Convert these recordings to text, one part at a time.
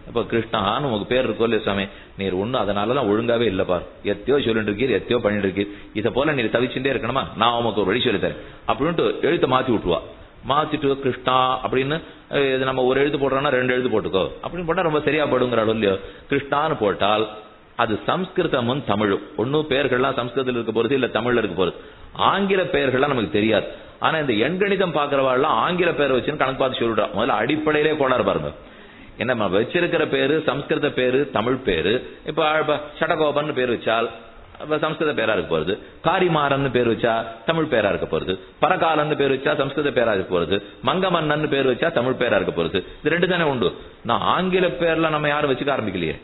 இப்ப கிருஷ்ணான்னு உங்க பேர் இருக்கோ இல்லையா சாமி நீர் ஒண்ணு அதனாலலாம் ஒழுங்காவே இல்ல பார் எத்தையோ சொல்லிட்டு இருக்கீர் எத்தையோ பண்ணிட்டு இருக்கீர் இதை போல நீர் தவிச்சுட்டே இருக்கணுமா நான் உமக்கு ஒரு வழி சொல்லி தரேன் அப்படின்ட்டு எழுத்தை மாத்தி விட்டுருவா மாத்திட்டு கிருஷ்ணா அப்படின்னு அஹ், இது நம்ம ஒரு எழுத்து போடுறோம்னா ரெண்டு எழுத்து போட்டுக்கோ அப்படின்னு போட்டா ரொம்ப சரியா படுங்கிற இல்லையோ கிருஷ்ணான்னு போட்டால் அது சம்ஸ்கிருதமும் தமிழும் ஒன்னும் பெயர்கள்லாம் சம்ஸ்கிருதத்தில் இருக்க போறது இல்ல தமிழ்ல இருக்க போறது ஆங்கில பெயர்கள்லாம் நமக்கு தெரியாது ஆனா இந்த எண்கணிதம் பாக்குறவாள்லாம் ஆங்கில பெயர் வச்சுன்னு கணக்கு பார்த்து சொல்லிடுறா முதல்ல அடிப்படையிலே கோளாறு பாருங்க என்ன நம்ம வச்சிருக்கிற பேரு சம்ஸ்கிருத பேரு தமிழ் பேரு இப்ப இப்ப சடகோபன் பேர் வச்சால் அப்ப சம்ஸ்கிருத பேரா இருக்க போறது காரிமாறன் பேர் வச்சா தமிழ் பேரா இருக்க போறது பரகாலன் பேர் வச்சா சம்ஸ்கிருத பேரா இருக்க போறது மங்கமன்னன் பேர் வச்சா தமிழ் பேரா இருக்க போறது இது ரெண்டு தானே உண்டு நான் ஆங்கில பேர்ல நம்ம யாரும் வச்சுக்க ஆரம்பிக்கலையே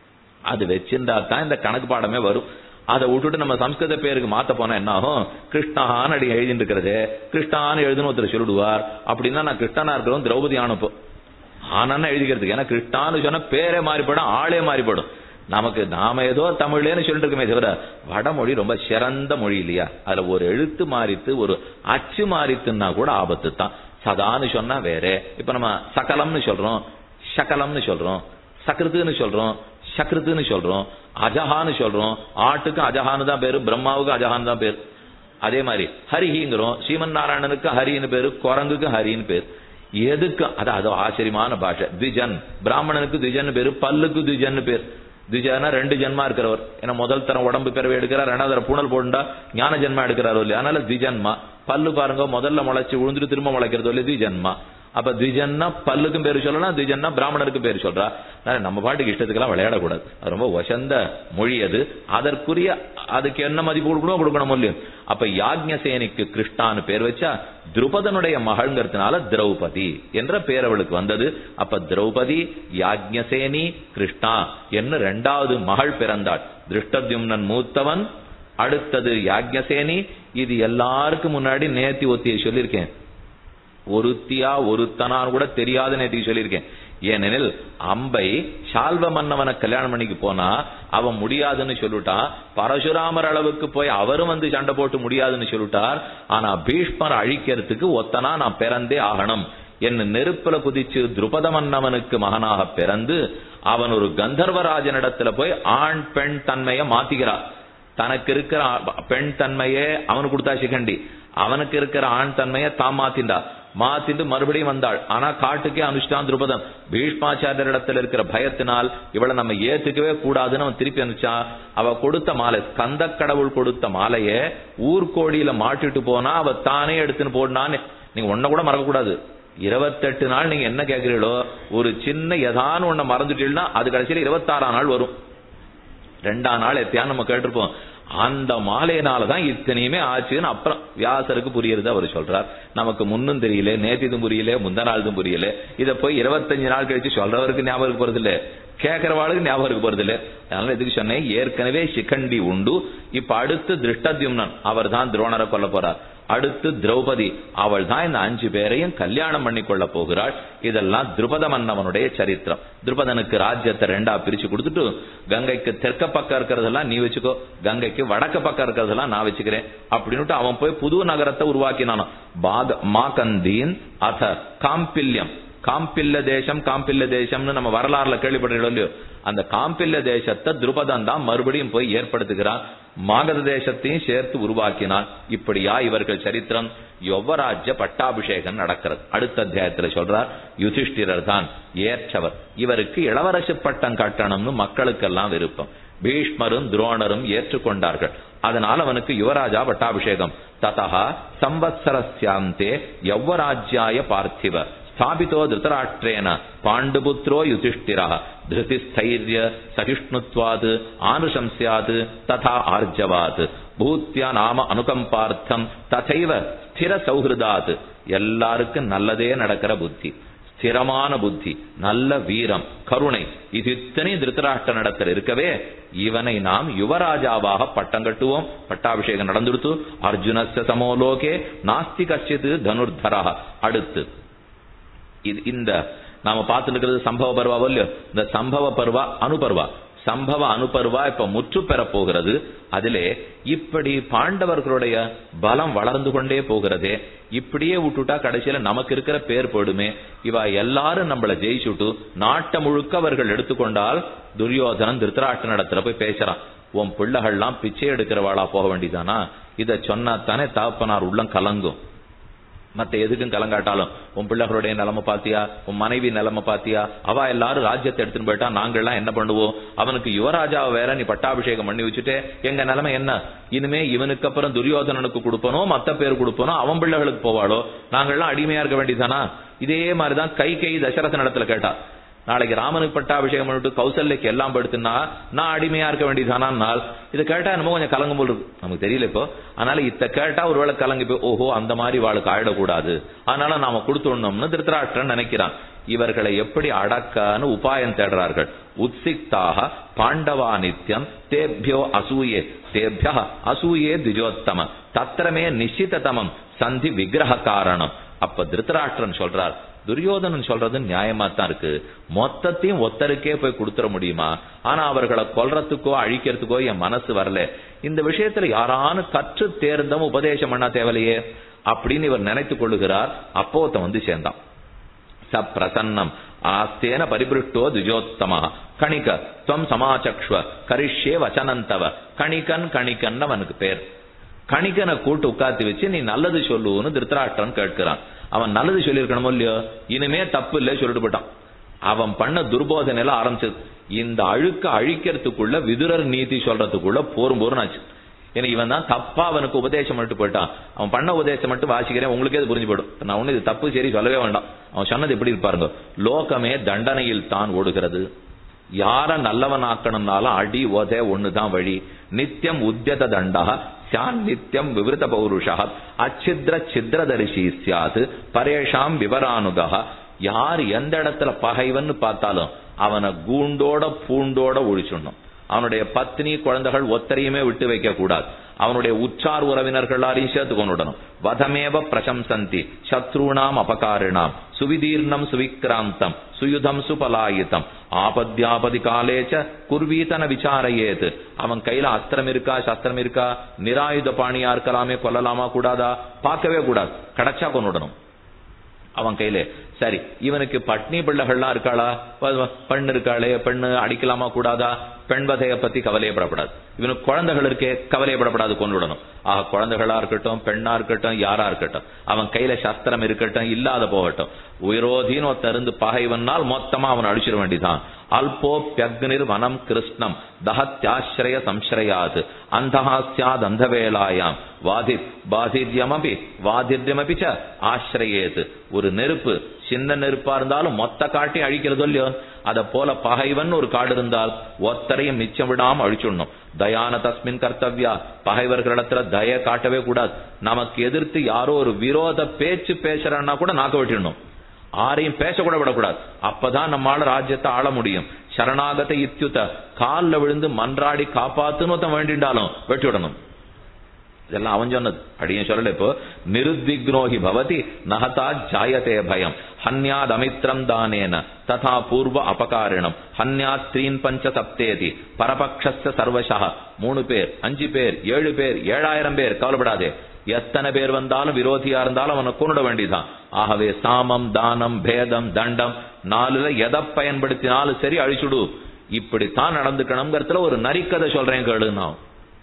அது வச்சிருந்தா தான் இந்த கணக்கு பாடமே வரும் அதை விட்டுட்டு நம்ம சம்ஸ்கிருத பேருக்கு மாத்த போனா என்ன ஆகும் கிருஷ்ணான்னு அடி எழுதிட்டு இருக்கிறது கிருஷ்ணான்னு எழுதுன்னு ஒருத்தர் சொல்லிடுவார் அப்படின்னா நான் கிருஷ்ணனா இருக்கிறோம் திரௌபதி ஆனப்போ ஆனான்னு எழுதிக்கிறதுக்கு ஏன்னா கிருஷ்ணான்னு சொன்னா பேரே மாறிப்படும் ஆளே மாறிப்படும் நமக்கு நாம ஏதோ தமிழ்லேன்னு சொல்லிட்டு இருக்கோமே தவிர வடமொழி ரொம்ப சிறந்த மொழி இல்லையா அதுல ஒரு எழுத்து மாறித்து ஒரு அச்சு மாறித்துன்னா கூட ஆபத்து தான் சதான்னு சொன்னா வேற இப்ப நம்ம சகலம்னு சொல்றோம் சகலம்னு சொல்றோம் சக்ருத்துன்னு சொல்றோம் சக்ருத்துன்னு சொல்றோம் அஜஹான்னு சொல்றோம் ஆட்டுக்கு அஜஹான்னு தான் பேரு பிரம்மாவுக்கு அஜஹான் தான் பேரு அதே மாதிரி ஹரிஹிங்கிறோம் ஸ்ரீமன் நாராயணனுக்கு ஹரின்னு பேரு குரங்குக்கு ஹரின்னு பேர் எதுக்கு அது அது ஆச்சரியமான பாஷை திஜன் பிராமணனுக்கு திஜன் பேரு பல்லுக்கு திஜன் பேர் திஜனா ரெண்டு ஜென்மா இருக்கிறவர் ஏன்னா முதல் தரம் உடம்பு பிறவை எடுக்கிறார் ரெண்டாவது தரம் பூணல் போண்டா ஞான ஜென்மா எடுக்கிறாரோ இல்லையா அதனால திஜன்மா பல்லு பாருங்க முதல்ல முளைச்சு விழுந்துட்டு திரும்ப முளைக்கிறதோ இல்லையா திஜன்மா அப்ப திஜன்னா பல்லுக்கும் பேர் சொல்லலாம் திஜன்னா பிராமணருக்கும் பேர் சொல்றா அதனால நம்ம பாட்டுக்கு இஷ்டத்துக்கெல்லாம் விளையாடக்கூடாது அது ரொம்ப வசந்த மொழி அது அதற்குரிய அதுக்கு என்ன மதிப்பு கொடுக்கணும் கொடுக்கணும் இல்லையோ அப்ப யாக்ஞசேனிக்கு கிருஷ்ணான்னு பேர் வச்சா துருபதனுடைய மகள்ங்கிறதுனால திரௌபதி என்ற பேர் அவளுக்கு வந்தது அப்ப திரௌபதி யாக்ஞசேனி கிருஷ்ணா என்று ரெண்டாவது மகள் பிறந்தாள் திருஷ்டத்யும்னன் மூத்தவன் அடுத்தது யாக்ஞசேனி இது எல்லாருக்கும் முன்னாடி நேத்தி ஒத்தியை சொல்லியிருக்கேன் ஒருத்தியா ஒருத்தனான்னு கூட தெரியாத நேத்திக்கு சொல்லியிருக்கேன் ஏனெனில் அம்பை சால்வ மன்னவனை கல்யாணம் பண்ணிக்கு போனா அவன் முடியாதுன்னு சொல்லிட்டான் பரசுராமர் அளவுக்கு போய் அவரும் வந்து சண்டை போட்டு முடியாதுன்னு சொல்லிட்டார் ஆனா பீஷ்மர் அழிக்கிறதுக்கு ஒத்தனா நான் பிறந்தே ஆகணும் என்ன நெருப்புல குதிச்சு துருபத மன்னவனுக்கு மகனாக பிறந்து அவன் ஒரு கந்தர்வராஜனிடத்துல போய் ஆண் பெண் தன்மையை மாத்திக்கிறான் தனக்கு இருக்கிற ஆ- பெண் தன்மையே அவனுக்கு கொடுத்தா சிகண்டி அவனுக்கு இருக்கிற ஆண் தன்மையை தான் மாத்திண்டா மாத்திட்டு மறுபடியும் வந்தாள் ஆனா காட்டுக்கே அனுஷ்டான் துருபதம் பீஷ்மாச்சாரியர் இடத்துல இருக்கிற பயத்தினால் இவளை நம்ம ஏத்துக்கவே கூடாதுன்னு அவன் திருப்பி அனுப்பிச்சான் அவ கொடுத்த மாலை கந்த கடவுள் கொடுத்த மாலைய ஊர்கோடியில மாட்டிட்டு போனா அவ தானே எடுத்துன்னு போனான்னு நீங்க ஒன்ன கூட மறக்க கூடாது இருபத்தெட்டு நாள் நீங்க என்ன கேக்குறீங்களோ ஒரு சின்ன ஏதான ஒண்ண மறந்துட்டீங்கன்னா அது கடைசியில இருபத்தாறாம் நாள் வரும் ரெண்டாம் நாள் எத்தையான்னு நம்ம கேட்டிருப்போம் அந்த மாலையினாலதான் இத்தனையுமே ஆச்சுன்னு அப்புறம் வியாசருக்கு புரியுறது அவர் சொல்றார் நமக்கு முன்னும் தெரியல நேத்திதும் புரியல முந்த நாள்தும் புரியல இத போய் இருபத்தஞ்சு நாள் கழிச்சு சொல்றவருக்கு ஞாபகம் இருக்க போறது இல்ல கேட்கிறவாளுக்கு ஞாபகம் இருக்க போறது இல்ல அதனால இதுக்கு சொன்னேன் ஏற்கனவே சிகண்டி உண்டு இப்ப அடுத்து திருஷ்டத்யும்னன் அவர் தான் துரோணரை கொல்ல போறார் அடுத்து திரௌபதி அவள் தான் இந்த அஞ்சு பேரையும் கல்யாணம் பண்ணி கொள்ள போகிறாள் இதெல்லாம் திருபத மன்னவனுடைய சரித்திரம் திருபதனுக்கு ராஜ்யத்தை ரெண்டா பிரிச்சு கொடுத்துட்டு கங்கைக்கு தெற்க பக்கம் இருக்கிறதெல்லாம் நீ வச்சுக்கோ கங்கைக்கு வடக்க பக்கம் இருக்கிறதெல்லாம் நான் வச்சுக்கிறேன் அப்படின்னுட்டு அவன் போய் புது நகரத்தை உருவாக்கினானோ பாக மாகந்தீன் அத காம்பில்யம் காம்பில்ல தேசம் காம்பில்ல தேசம்னு நம்ம வரலாறுல கேள்விப்பட்டிருக்கோம் இல்லையோ அந்த காம்பில்ல தேசத்தை துருபதன் தான் மறுபடியும் போய் ஏற்படுத்துகிறான் மாகத தேசத்தையும் சேர்த்து உருவாக்கினான் இப்படியா இவர்கள் சரித்திரம் யுவராஜ்ய பட்டாபிஷேகம் நடக்கிறது அடுத்த அத்தியாயத்துல சொல்றார் யுதிஷ்டிரர் தான் ஏற்றவர் இவருக்கு இளவரசு பட்டம் கட்டணும்னு மக்களுக்கெல்லாம் விருப்பம் பீஷ்மரும் துரோணரும் ஏற்றுக்கொண்டார்கள் அதனால் அவனுக்கு யுவராஜா பட்டாபிஷேகம் ததா சம்பத்சரஸ்யாந்தே யௌவராஜ்யாய பார்த்திவ ஸ்தாபிதோ திருதராஷ்டிரேன பாண்டுபுத்திரோ யுதிஷ்டிரா திருதிஸ்தைரிய சகிஷ்ணுத்வாத் ஆனுஷம்சியாத் ததா ஆர்ஜவாத் பூத்யா நாம அனுகம்பார்த்தம் ததைவ ஸ்திர சௌஹிருதாத் எல்லாருக்கும் நல்லதே நடக்கிற புத்தி ஸ்திரமான புத்தி நல்ல வீரம் கருணை இது இத்தனை திருத்தராஷ்டிர நடத்தல் இருக்கவே இவனை நாம் யுவராஜாவாக பட்டம் கட்டுவோம் பட்டாபிஷேகம் நடந்துடுத்து அர்ஜுனஸ்ய சமோலோகே நாஸ்தி கச்சித் தனுர்தரா அடுத்து இது இந்த நாம பார்த்துட்டு இருக்கிறது சம்பவ பர்வா இல்லையோ இந்த சம்பவ பர்வா அனுபர்வா சம்பவ அனுபர்வா இப்ப முற்று பெற போகிறது அதிலே இப்படி பாண்டவர்களுடைய பலம் வளர்ந்து கொண்டே போகிறதே இப்படியே விட்டுட்டா கடைசியில நமக்கு இருக்கிற பேர் போடுமே இவ எல்லாரும் நம்மள ஜெயிச்சுட்டு நாட்டை முழுக்க அவர்கள் எடுத்துக்கொண்டால் துரியோதனன் திருத்தராஷ்டிர இடத்துல போய் பேசுறான் உன் பிள்ளைகள்லாம் பிச்சை எடுக்கிறவாளா போக வேண்டியதானா இத சொன்னா தானே தாப்பனார் உள்ளம் கலங்கும் மத்த எதுக்கும் கலங்காட்டாலும் உன் பிள்ளைகளுடைய நிலைமை பாத்தியா உன் மனைவி நிலைமை பாத்தியா அவ எல்லாரும் ராஜ்யத்தை எடுத்துன்னு போயிட்டா நாங்கெல்லாம் என்ன பண்ணுவோம் அவனுக்கு யுவராஜாவை வேற நீ பட்டாபிஷேகம் பண்ணி வச்சுட்டு எங்க நிலைமை என்ன இனிமே இவனுக்கு அப்புறம் துரியோதனனுக்கு கொடுப்பனோ மத்த பேர் கொடுப்பனோ அவன் பிள்ளைகளுக்கு போவாளோ நாங்கெல்லாம் அடிமையா இருக்க வேண்டியதானா இதே மாதிரிதான் கை கை தசரத இடத்துல கேட்டா நாளைக்கு ராமனுக்கு பட்டாபிஷேகம் பண்ணிட்டு கௌசல்யக்கு எல்லாம் படுத்துனா நான் அடிமையா இருக்க வேண்டியதானால் இதை கேட்டா என்னமோ கொஞ்சம் கலங்கும் போல் இருக்கு நமக்கு தெரியல இப்போ அதனால இத்த கேட்டா ஒருவேளை கலங்கி போய் ஓஹோ அந்த மாதிரி வாளுக்கு ஆயிடக்கூடாது அதனால நாம கொடுத்துடணும்னு திருத்தராஷ்டிரன் நினைக்கிறான் இவர்களை எப்படி அடக்கான்னு உபாயம் தேடுறார்கள் உத்சிக்தாக பாண்டவா நித்தியம் தேபியோ அசூயே தேபிய அசூயே திஜோத்தம தத்திரமே நிச்சிததமம் சந்தி விக்கிரக காரணம் அப்ப திருத்தராஷ்டிரன் சொல்றார் துரியோதனன் சொல்றது நியாயமா தான் இருக்கு மொத்தத்தையும் ஒத்தருக்கே போய் கொடுத்துட முடியுமா ஆனா அவர்களை கொல்றதுக்கோ அழிக்கிறதுக்கோ என் மனசு வரல இந்த விஷயத்துல யாரானு கற்று தேர்ந்தம் உபதேசம் பண்ணா தேவலையே அப்படின்னு இவர் நினைத்துக் கொள்ளுகிறார் அப்போ ஒருத்தன் வந்து சேர்ந்தான் ச பிரசன்னம் ஆஸ்தேன பரிபிருஷ்டோ துஜோத்தமா கணிக துவம் சமாச்சக்ஷ்வ கரிஷ்யே வச்சனந்தவ கணிகன் கணிகன் அவனுக்கு பேர் கணிக்கனை கூட்டு உட்காத்தி வச்சு நீ நல்லது சொல்லுன்னு திருத்தராஷ்டிரன் கேட்கிறான் அவன் நல்லது சொல்லியிருக்கணுமோ இல்லையோ இனிமே தப்பு இல்லை சொல்லிட்டு போட்டான் அவன் பண்ண துர்போதனையில ஆரம்பிச்சது இந்த அழுக்க அழிக்கிறதுக்குள்ள விதுரர் நீதி சொல்றதுக்குள்ள போரும் போரும் ஆச்சு ஏன்னா இவன் தான் தப்பா அவனுக்கு உபதேசம் மட்டும் போயிட்டான் அவன் பண்ண உபதேசம் மட்டும் வாசிக்கிறேன் உங்களுக்கே அது புரிஞ்சு போயிடும் நான் ஒண்ணு இது தப்பு சரி சொல்லவே வேண்டாம் அவன் சொன்னது எப்படி இருப்பாருங்க லோகமே தண்டனையில் தான் ஓடுகிறது யார நல்லவனாக்கணும்னாலும் அடி ஓதே ஒண்ணுதான் வழி நித்தியம் உத்தியத தண்டா சான் நித்தியம் விவருத்த பௌருஷா அச்சித்ர சித்ரதரிசி சியாது பரேஷாம் விவரானுகா யார் எந்த இடத்துல பகைவன்னு பார்த்தாலும் அவனை கூண்டோட பூண்டோட ஒழிச்சுடணும் அவனுடைய பத்னி குழந்தைகள் ஒத்தரையுமே விட்டு வைக்க கூடாது அவனுடைய உற்றார் உறவினர்கள் எல்லாரையும் சேர்த்து கொண்டுடணும் வதமேவ பிரசம்சந்தி சத்ருணாம் அபகாரிணாம் சுவிதீர்ணம் சுவிக்ராந்தம் சுயுதம் சுபலாயிதம் ஆபத்யாபதி காலேச்ச குர்வீதன விசாரையேது அவன் கையில அஸ்திரம் இருக்கா சஸ்திரம் இருக்கா நிராயுத பாணியா இருக்கலாமே கொல்லலாமா கூடாதா பார்க்கவே கூடாது கிடைச்சா கொண்டுடணும் அவன் கையில சரி இவனுக்கு பட்னி பிள்ளைகள்லாம் இருக்காளா பெண் இருக்காளே பெண்ணு அடிக்கலாமா கூடாதா பெண் வதைய பத்தி கவலையப்படப்படாது இவனுக்கு குழந்தைகள் இருக்கே கவலையப்படப்படாது கொண்டுவிடணும் ஆக குழந்தைகளா இருக்கட்டும் பெண்ணா இருக்கட்டும் யாரா இருக்கட்டும் அவன் கையில சஸ்திரம் இருக்கட்டும் இல்லாத போகட்டும் விரோதின்னு ஒருத்தருந்து பகைவனால் மொத்தமா அவன் அடிச்சிட வேண்டிதான் அல்போப்யக்னிர் வனம் கிருஷ்ணம் தஹத்யாஸ்ரய சம்ஸ்ரயாது அந்தஹா சியாத் அந்தவேலாயாம் வாதி பாதித்யமபி வாதித்யமபி ச ஆசிரயேது ஒரு நெருப்பு சின்ன நெருப்பா இருந்தாலும் மொத்த காட்டி அழிக்கிறதோ இல்லையோ அத போல பகைவன் ஒரு காடு இருந்தால் ஒத்தரையும் மிச்சம் விடாம அழிச்சுடணும் தயான தஸ்மின் கர்த்தவ்யா பகைவர்களிடத்துல தய காட்டவே கூடாது நமக்கு எதிர்த்து யாரோ ஒரு விரோத பேச்சு பேசுறான்னா கூட நாக்க வெட்டிடணும் ஆரையும் பேசக்கூட விடக்கூடாது அப்பதான் நம்மால ராஜ்யத்தை ஆள முடியும் சரணாகத இத்தியுத்த கால்ல விழுந்து மன்றாடி காப்பாத்துன்னு ஒருத்தன் வேண்டிண்டாலும் வெட்டி விடணும் இதெல்லாம் அவன் சொன்னது அடியும் சொல்லல இப்போ நிருத்விக்னோஹி பவதி நகதா ஜாயதே பயம் ஹன்யாத் அமித்ரம் தானேன ததா பூர்வ அபகாரிணம் ஹன்யாத் த்ரீன் பஞ்ச சப்தேதி பரபக்ஷஸ்ய சர்வசா மூணு பேர் அஞ்சு பேர் ஏழு பேர் ஏழாயிரம் பேர் கவலைப்படாதே எத்தனை பேர் வந்தாலும் விரோதியா இருந்தாலும் அவனை கொண்டுட வேண்டியதான் ஆகவே சாமம் தானம் பேதம் தண்டம் நாலுல எதை பயன்படுத்தினாலும் சரி அழிச்சுடு இப்படித்தான் நடந்துக்கணுங்கிறதுல ஒரு நரிக்கதை சொல்றேன் கேளு நான்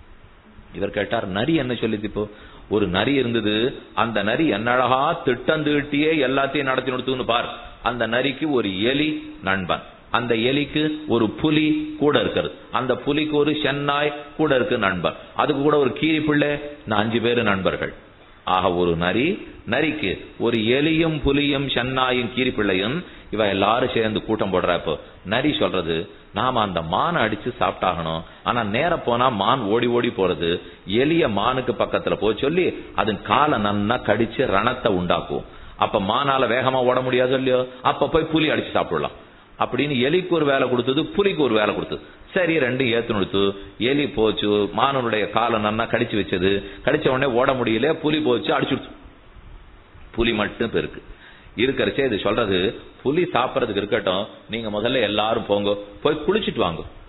இவர் கேட்டார் நரி என்ன சொல்லிது இப்போ ஒரு நரி இருந்தது அந்த நரி என்ன அழகா திட்டம் தீட்டியே எல்லாத்தையும் நடத்தி நடத்துன்னு பார் அந்த நரிக்கு ஒரு எலி நண்பன் அந்த எலிக்கு ஒரு புலி கூட இருக்கிறது அந்த புலிக்கு ஒரு சென்னாய் கூட இருக்கு நண்பன் அதுக்கு கூட ஒரு கீரி பிள்ளை இந்த அஞ்சு பேரு நண்பர்கள் ஆக ஒரு நரி நரிக்கு ஒரு எலியும் புலியும் சென்னாயும் கீரி பிள்ளையும் இவ எல்லாரும் சேர்ந்து கூட்டம் போடுறா இப்போ நரி சொல்றது நாம அந்த மானை அடிச்சு சாப்பிட்டாகணும் ஆனா நேர போனா மான் ஓடி ஓடி போறது எலிய மானுக்கு பக்கத்துல போய் சொல்லி அதன் காலை நன்னா கடிச்சு ரணத்தை உண்டாக்கும் அப்ப மானால வேகமா ஓட முடியாது இல்லையோ அப்ப போய் புலி அடிச்சு சாப்பிடலாம் அப்படின்னு எலிக்கு ஒரு வேலை கொடுத்தது புலிக்கு ஒரு வேலை கொடுத்தது சரி ரெண்டு ஏத்து கொடுத்து எலி போச்சு மானனுடைய காலை நன்னா கடிச்சு வச்சது கடிச்ச உடனே ஓட முடியல புலி போச்சு அடிச்சுடுச்சு புலி மட்டும் பெருக்கு இருக்கிறச்சே இது சொல்றது புலி சாப்பிடறதுக்கு இருக்கட்டும் நீங்க முதல்ல எல்லாரும் போங்க போய் குளிச்சுட்டு வாங்க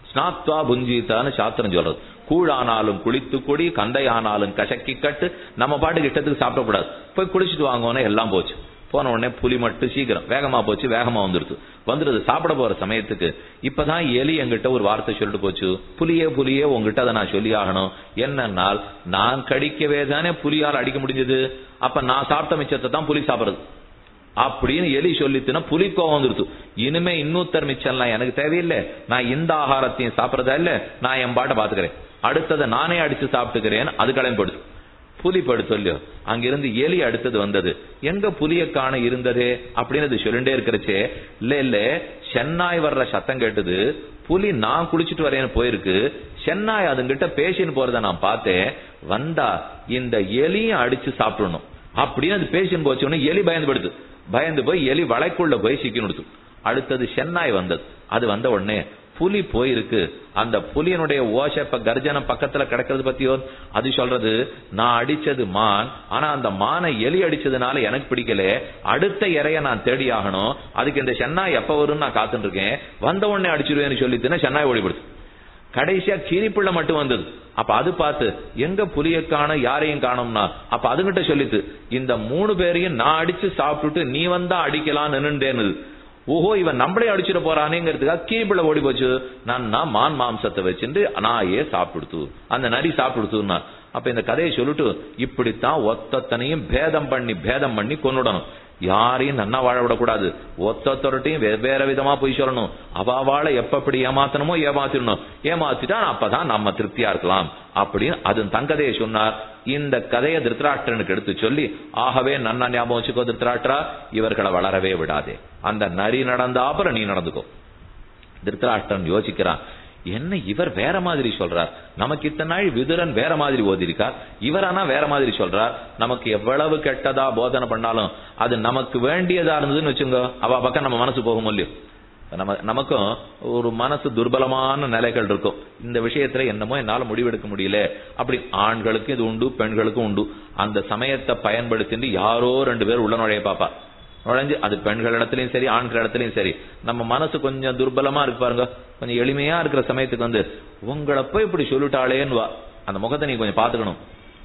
ஸ்நாத்வா புஞ்சித்தான்னு சாஸ்திரம் சொல்றது கூழானாலும் குளித்து கொடி கந்தையானாலும் கசக்கி கட்டு நம்ம பாட்டுக்கு இஷ்டத்துக்கு சாப்பிடக்கூடாது போய் குளிச்சுட்டு வாங்கன்னு எல்லாம் போச்சு போன உடனே புலி மட்டும் சீக்கிரம் வேகமா போச்சு வேகமா வந்துடுது வந்துடுது சாப்பிட போற சமயத்துக்கு இப்பதான் எலி என்கிட்ட ஒரு வார்த்தை சொல்லிட்டு போச்சு புலியே புலியே உங்ககிட்ட அதை நான் சொல்லி ஆகணும் என்னன்னால் நான் கடிக்கவே தானே புலியால் அடிக்க முடிஞ்சது அப்ப நான் சாப்பிட்ட மிச்சத்தை தான் புலி சாப்பிடுறது அப்படின்னு எலி சொல்லித்துனா புலி கோவம் வந்துருது இனிமே இன்னொருத்தர் மிச்சம்லாம் எனக்கு தேவையில்லை நான் இந்த ஆகாரத்தையும் சாப்பிடறதா இல்ல நான் என் பாட்டை பாத்துக்கிறேன் அடுத்ததை நானே அடிச்சு சாப்பிட்டுக்கிறேன் அது கிளம்பிடுது புலி படுத்து இல்லையோ அங்கிருந்து எலி அடுத்தது வந்தது எங்க புலிய காண இருந்ததே அப்படின்னு அது சொல்லிட்டே இருக்கிறச்சே இல்ல இல்ல சென்னாய் வர்ற சத்தம் கேட்டது புலி நான் குளிச்சுட்டு வரேன்னு போயிருக்கு சென்னாய் அதுங்கிட்ட பேசின்னு போறத நான் பார்த்தேன் வந்தா இந்த எலியும் அடிச்சு சாப்பிடணும் அப்படின்னு அது பேசின்னு போச்சோன்னு எலி பயந்து படுது பயந்து போய் எலி வளைக்குள்ள போய் சிக்கி அடுத்தது சென்னாய் வந்தது அது வந்த உடனே புலி போயிருக்கு அந்த புலியனுடைய ஓசப்ப கர்ஜனம் பக்கத்துல கிடக்கிறது பத்தியோ அது சொல்றது நான் அடிச்சது மான் ஆனா அந்த மானை எலி அடிச்சதுனால எனக்கு பிடிக்கல அடுத்த இறைய நான் தேடி ஆகணும் அதுக்கு இந்த சென்னாய் எப்ப வரும்னு நான் காத்துட்டு இருக்கேன் வந்த உடனே அடிச்சிருவேன்னு சொல்லிட்டுன்னா சென்னாய் ஓடிவிடுது கடைசியா கீரிப்புள்ள மட்டும் வந்தது அப்ப அது பார்த்து எங்க புலிய காண யாரையும் காணும்னா அப்ப அதுகிட்ட சொல்லித்து இந்த மூணு பேரையும் நான் அடிச்சு சாப்பிட்டுட்டு நீ வந்தா அடிக்கலாம் நின்னுட்டேன்னு ஓஹோ இவன் நம்மளே அடிச்சிட போறானேங்கிறதுக்காக கீழ்பிள்ள ஓடி போச்சு நான் நான் மான் மாம்சத்தை வச்சுட்டு நாயே சாப்பிடுத்து அந்த நரி சாப்பிடுத்துன்னா அப்ப இந்த கதையை சொல்லிட்டு இப்படித்தான் ஒத்தத்தனையும் பேதம் பண்ணி பேதம் பண்ணி கொன்னுடணும் யாரையும் நன்னா வாழ விடக்கூடாது ஒத்தொத்தரட்டையும் வெவ்வேறு விதமா போய் சொல்லணும் அவாவாளை எப்ப எப்படி ஏமாத்தணுமோ ஏமாத்திடணும் ஏமாத்திட்டா அப்பதான் நம்ம திருப்தியா இருக்கலாம் அப்படின்னு அது தங்கதையை சொன்னார் இந்த கதையை திருத்தராஷ்டிரனுக்கு எடுத்து சொல்லி ஆகவே நன்னா ஞாபகம் வச்சுக்கோ திருத்தராஷ்டிரா இவர்களை வளரவே விடாதே அந்த நரி நடந்தா அப்புறம் நீ நடந்துக்கோ திருத்தராஷ்டிரன் யோசிக்கிறான் என்ன இவர் வேற மாதிரி சொல்றார் நமக்கு இத்தனை நாள் விதுரன் வேற மாதிரி ஓதிருக்கார் இவர் ஆனா வேற மாதிரி சொல்றார் நமக்கு எவ்வளவு கெட்டதா போதனை பண்ணாலும் அது நமக்கு வேண்டியதா இருந்ததுன்னு வச்சுங்க அவ பக்கம் நம்ம மனசு போகும் இல்லையோ நம்ம நமக்கும் ஒரு மனசு துர்பலமான நிலைகள் இருக்கும் இந்த விஷயத்துல என்னமோ என்னால முடிவெடுக்க முடியல அப்படி ஆண்களுக்கும் இது உண்டு பெண்களுக்கும் உண்டு அந்த சமயத்தை பயன்படுத்திட்டு யாரோ ரெண்டு பேர் உள்ள நுழைய பாப்பா நுழைஞ்சு அது பெண்கள் இடத்துலயும் சரி ஆண்கள் இடத்துலயும் சரி நம்ம மனசு கொஞ்சம் துர்பலமா இருக்கு பாருங்க கொஞ்சம் எளிமையா இருக்கிற சமயத்துக்கு வந்து உங்களை போய் இப்படி சொல்லிட்டாளேன்னு வா அந்த முகத்தை நீ கொஞ்சம் பாத்துக்கணும்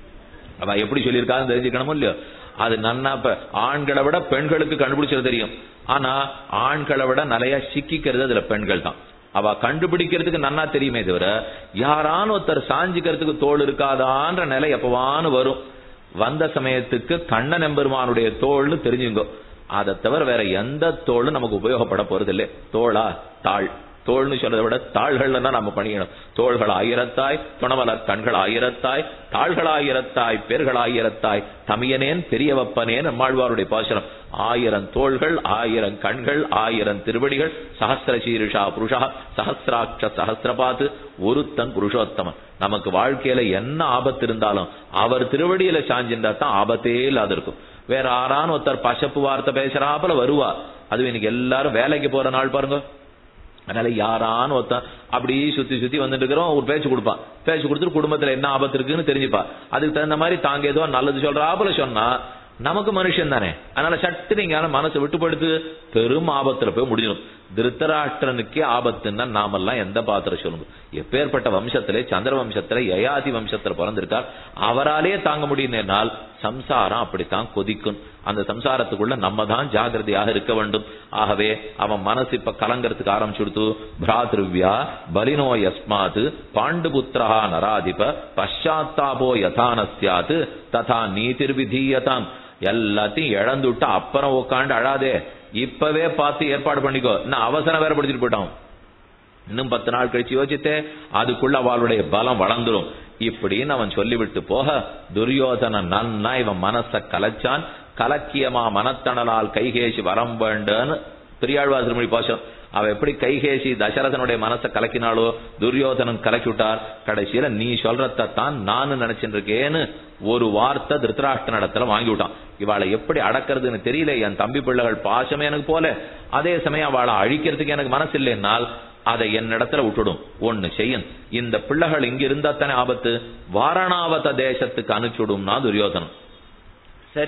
அவ எப்படி சொல்லியிருக்கான்னு தெரிஞ்சுக்கணுமோ இல்லையோ அது நன்னா இப்ப ஆண்களை விட பெண்களுக்கு கண்டுபிடிச்சது தெரியும் ஆனா ஆண்களை விட நிறைய சிக்கிக்கிறது அதுல பெண்கள் தான் அவ கண்டுபிடிக்கிறதுக்கு நன்னா தெரியுமே தவிர யாரான ஒருத்தர் சாஞ்சிக்கிறதுக்கு தோல் இருக்காதான்ற நிலை எப்பவான்னு வரும் வந்த சமயத்துக்கு கண்ணன் எம்பெருமானுடைய தோல்னு தெரிஞ்சுங்கோ அதை தவிர வேற எந்த தோளும் நமக்கு உபயோகப்பட போறது இல்லை தோளா தாள் தோள்னு சொல்றதை விட தாள்கள்ல தான் நம்ம பண்ணிக்கணும் தோள்கள் ஆயிரத்தாய் துணவலர் கண்கள் ஆயிரத்தாய் தாள்கள் ஆயிரத்தாய் பேர்கள் ஆயிரத்தாய் தமியனேன் பெரியவப்பனேன் நம்மாழ்வாருடைய பாசனம் ஆயிரம் தோள்கள் ஆயிரம் கண்கள் ஆயிரம் திருவடிகள் சஹசிர சீருஷா புருஷா சஹசிராட்ச சஹசிரபாத்து ஒருத்தன் புருஷோத்தமன் நமக்கு வாழ்க்கையில என்ன ஆபத்து இருந்தாலும் அவர் திருவடியில சாஞ்சின்றா தான் ஆபத்தே இல்லாத இருக்கும் வேற ஆறான ஒருத்தர் பசப்பு வார்த்தை பேசுறாப்புல வருவா அது இன்னைக்கு எல்லாரும் வேலைக்கு போற நாள் பாருங்க அதனால யாரான்னு ஒருத்தன் அப்படி சுத்தி சுத்தி வந்துட்டு இருக்கிறோம் ஒரு பேச்சு கொடுப்பான் பேச்சு கொடுத்துட்டு குடும்பத்துல என்ன ஆபத்து இருக்குன்னு தெரிஞ்சுப்பா அதுக்கு தகுந்த மாதிரி தாங்க ஏதோ நல்லது சொல்றாப்புல சொன்னா நமக்கு மனுஷன் தானே அதனால சட்டு நீங்க மனசை விட்டுப்படுத்து பெரும் ஆபத்துல போய் முடிஞ்சிடும் திருத்தராஷ்டிரனுக்கே ஆபத்துன்னா நாமெல்லாம் எந்த பாத்திரம் சொல்லுங்க எப்பேற்பட்ட வம்சத்திலே சந்திர வம்சத்துல யயாதி வம்சத்துல பிறந்திருக்கார் அவராலே தாங்க முடியும்னால் சம்சாரம் அப்படித்தான் கொதிக்கும் அந்த சம்சாரத்துக்குள்ள நம்ம தான் ஜாகிரதையாக இருக்க வேண்டும் ஆகவே அவன் மனசு இப்ப கலங்கறதுக்கு ஆரம்பிச்சுடுத்து பிராதிருவ்யா பலினோ யஸ்மாத் பாண்டுபுத்திரா நராதிப பஷாத்தாபோ யதானஸ்யாத் ததா நீதிர்விதீயதாம் எல்லாத்தையும் இழந்து விட்டு அப்புறம் உட்காந்து அழாதே இப்பவே பார்த்து ஏற்பாடு பண்ணிக்கோ இன்னும் அவசரம் வேற படிச்சுட்டு போயிட்டான் இன்னும் பத்து நாள் கழிச்சு யோசித்தே அதுக்குள்ள அவளுடைய பலம் வளர்ந்துரும் இப்படின்னு அவன் சொல்லிவிட்டு போக துரியோதன நன்னா இவன் மனச கலைச்சான் கலக்கியமா மனத்தணலால் கைகேசி வரம் வேண்டுன்னு பெரியாழ்வார் திருமொழி பாசம் அவ எப்படி கைகேசி தசரதனுடைய மனசை கலக்கினாலோ துரியோதனன் கலக்கி விட்டார் கடைசியில நீ சொல்றதான் நானு நினைச்சிட்டு இருக்கேன்னு ஒரு வார்த்தை திருத்தராஷ்டிர இடத்துல வாங்கி விட்டான் இவாளை எப்படி அடக்கிறதுன்னு தெரியல என் தம்பி பிள்ளைகள் பாசமே எனக்கு போல அதே சமயம் அவளை அழிக்கிறதுக்கு எனக்கு மனசு இல்லைன்னால் அதை என்னிடத்துல விட்டுடும் ஒண்ணு செய்யும் இந்த பிள்ளைகள் இங்க இருந்தா தானே ஆபத்து வாரணாவத தேசத்துக்கு அனுப்பிச்சுடும்னா துரியோதனம் சரி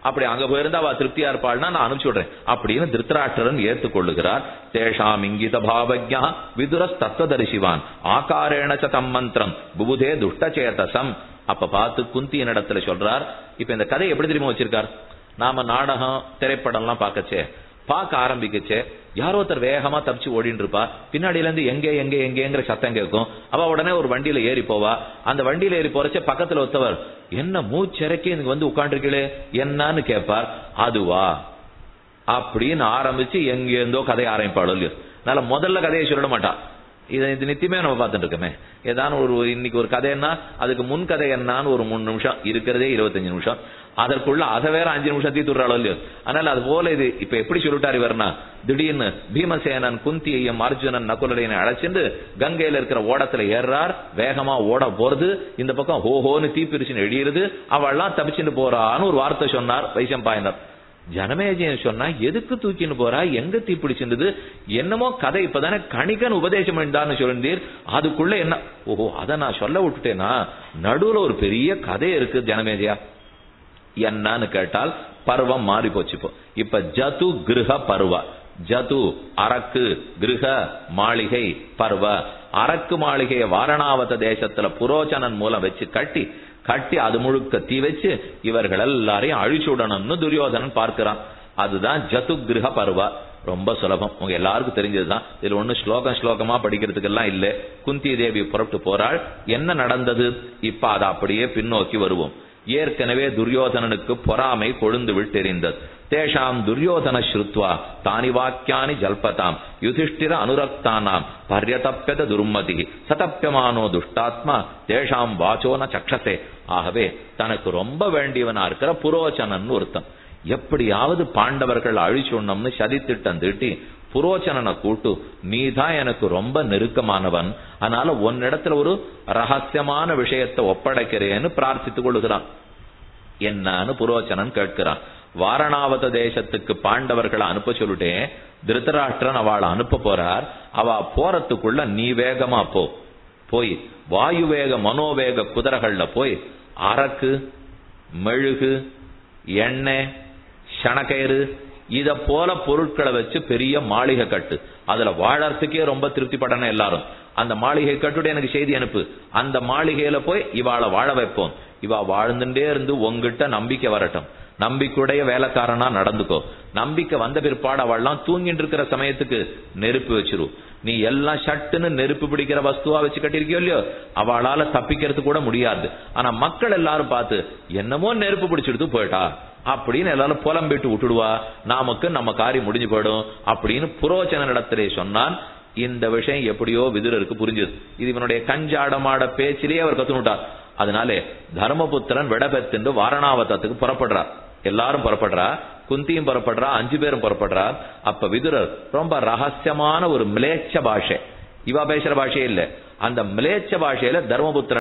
அப்படி அங்க போயிருந்தா அவ திருப்தியா இருப்பாள்னா நான் அனுப்பிச்சு விடுறேன் அப்படின்னு திருத்தராஷ்டிரன் ஏற்றுக்கொள்ளுகிறார் தேஷாம் இங்கித பாவஜா விதுரஸ் தத்துவதரிசிவான் ஆகாரேண ச தம் மந்திரம் புபுதே துஷ்டச்சேதசம் அப்ப பார்த்து குந்தியின் இடத்துல சொல்றார் இப்ப இந்த கதை எப்படி தெரியுமா வச்சிருக்கார் நாம நாடகம் திரைப்படம்லாம் பார்க்கச்சே பார்க்க ஆரம்பிக்கச்சே யாரோ ஒருத்தர் வேகமா தப்பிச்சு ஓடிட்டு இருப்பா பின்னாடில இருந்து எங்க எங்க எங்கங்கிற சத்தம் கேட்கும் அவ உடனே ஒரு வண்டியில ஏறி போவா அந்த வண்டியில ஏறி போறச்ச பக்கத்துல ஒருத்தவர் என்ன மூச்சிறக்கி எனக்கு வந்து உட்காந்துருக்கீங்களே என்னன்னு கேட்பார் அதுவா அப்படின்னு ஆரம்பிச்சு எங்க இருந்தோ கதையை ஆரம்பிப்பாளோ இல்லையோ அதனால முதல்ல கதையை சொல்லிட மாட்டா இதை இது நித்தியமே நம்ம பார்த்துட்டு இருக்கோமே ஏதாவது ஒரு இன்னைக்கு ஒரு கதைன்னா அதுக்கு முன் கதை என்னன்னு ஒரு மூணு நிமிஷம் இருக்கிறதே இருபத்தஞ்சு நிமிஷம் அதற்குள்ள அதை வேற அஞ்சு நிமிஷம் தீத்துறாளோ இல்லையோ அதனால அது போல இது இப்ப எப்படி சொல்லிட்டாரு இவர்னா திடீர்னு பீமசேனன் குந்தியையும் அர்ஜுனன் நகுலரையும் அழைச்சிட்டு கங்கையில இருக்கிற ஓடத்துல ஏறார் வேகமா ஓட போறது இந்த பக்கம் ஹோஹோன்னு தீப்பிரிச்சுன்னு எழியுறது அவள்லாம் தப்பிச்சுட்டு போறான்னு ஒரு வார்த்தை சொன்னார் வைசம்பாயனர் ஜனமேஜயன் சொன்னா எதுக்கு தூக்கின்னு போறா எங்க தீ பிடிச்சிருந்தது என்னமோ கதை இப்பதானே கணிகன் உபதேசம் பண்ணான்னு சொல்லிருந்தீர் அதுக்குள்ள என்ன ஓஹோ அதை நான் சொல்ல விட்டுட்டேனா நடுவுல ஒரு பெரிய கதை இருக்கு ஜனமேஜயா என்னன்னு கேட்டால் பருவம் மாறி போச்சு இப்போ இப்ப ஜது கிருஹ பருவ ஜது அரக்கு கிருஹ மாளிகை பர்வ அரக்கு மாளிகையை வாரணாவத தேசத்துல புரோச்சனன் மூலம் வச்சு கட்டி கட்டி அது முழுக்க தீ வச்சு இவர்கள் எல்லாரையும் அழிச்சு விடணும்னு துரியோதனன் பார்க்கிறான் அதுதான் ஜது கிருஹ பருவ ரொம்ப சுலபம் உங்க எல்லாருக்கும் தெரிஞ்சதுதான் இதுல ஒண்ணு ஸ்லோகம் ஸ்லோகமா படிக்கிறதுக்கு எல்லாம் இல்ல குந்தி தேவி புறப்பட்டு போறாள் என்ன நடந்தது இப்ப அதை அப்படியே பின்னோக்கி வருவோம் ஏற்கனவே துரியோதனனுக்கு பொறாமை கொழுந்து விட்டெறிந்தது தேஷாம் துரியோதன ஸ்ருத்வா தானி வாக்கியானி ஜல்பதாம் யுதிஷ்டிர அனுரக்தானாம் பர்யதப்பியத துர்மதி சதப்பியமானோ துஷ்டாத்மா தேஷாம் வாச்சோன சக்ஷசே ஆகவே தனக்கு ரொம்ப வேண்டியவனா இருக்கிற புரோச்சனன் ஒருத்தன் எப்படியாவது பாண்டவர்கள் அழிச்சுடணும்னு சதித்திட்டம் தீட்டி புரோச்சனனை கூட்டு நீதான் எனக்கு ரொம்ப நெருக்கமானவன் அதனால உன்னிடத்துல ஒரு ரகசியமான விஷயத்தை ஒப்படைக்கிறேன்னு பிரார்த்தித்துக் கொள்ளுகிறான் என்னன்னு புரோச்சனன் கேட்கிறான் வாரணாவத தேசத்துக்கு பாண்டவர்களை அனுப்ப சொல்லிட்டேன் திருதராஷ்டிரன் அவளை அனுப்ப போறார் அவ போறதுக்குள்ள நீ வேகமா போ போய் வாயு வேக மனோவேக குதிரைகள்ல போய் அரக்கு மெழுகு எண்ணெய் சணக்கயிறு இத போல பொருட்களை வச்சு பெரிய மாளிகை கட்டு அதுல வாழறதுக்கே ரொம்ப திருப்தி படணும் எல்லாரும் அந்த மாளிகை கட்டுட்டு எனக்கு செய்தி அனுப்பு அந்த மாளிகையில போய் இவாளை வாழ வைப்போம் இவா வாழ்ந்துட்டே இருந்து உங்ககிட்ட நம்பிக்கை வரட்டும் நம்பிக்கையுடைய வேலைக்காரனா நடந்துக்கோ நம்பிக்கை வந்த பிற்பாடு அவள்லாம் தூங்கிட்டு இருக்கிற சமயத்துக்கு நெருப்பு வச்சிரு நீ எல்லாம் சட்டுன்னு நெருப்பு பிடிக்கிற வஸ்துவா வச்சு கட்டிருக்கியோ இல்லையோ அவளால தப்பிக்கிறது கூட முடியாது ஆனா மக்கள் எல்லாரும் பார்த்து என்னமோ நெருப்பு பிடிச்சிடுத்து போயிட்டா அப்படின்னு எல்லாரும் புலம்பிட்டு விட்டுடுவா நமக்கு நம்ம காரியம் முடிஞ்சு போயிடும் அப்படின்னு புரோச்சன இடத்திலே சொன்னான் இந்த விஷயம் எப்படியோ விதுரருக்கு புரிஞ்சது இது இவனுடைய கஞ்சாடமாட பேச்சிலேயே அவர் கத்துனுட்டார் அதனாலே தர்மபுத்திரன் விடபெத்துண்டு வாரணாவதத்துக்கு புறப்படுறார் எல்லாரும் புறப்படுறா குந்தியும் புறப்படுறா அஞ்சு பேரும் புறப்படுறா அப்ப விதுரர் ரொம்ப ரகசியமான ஒரு மிலேச்ச பாஷை இவா பேசுற பாஷையே இல்ல அந்த மிலேச்ச பாஷையில தர்மபுத்திரன்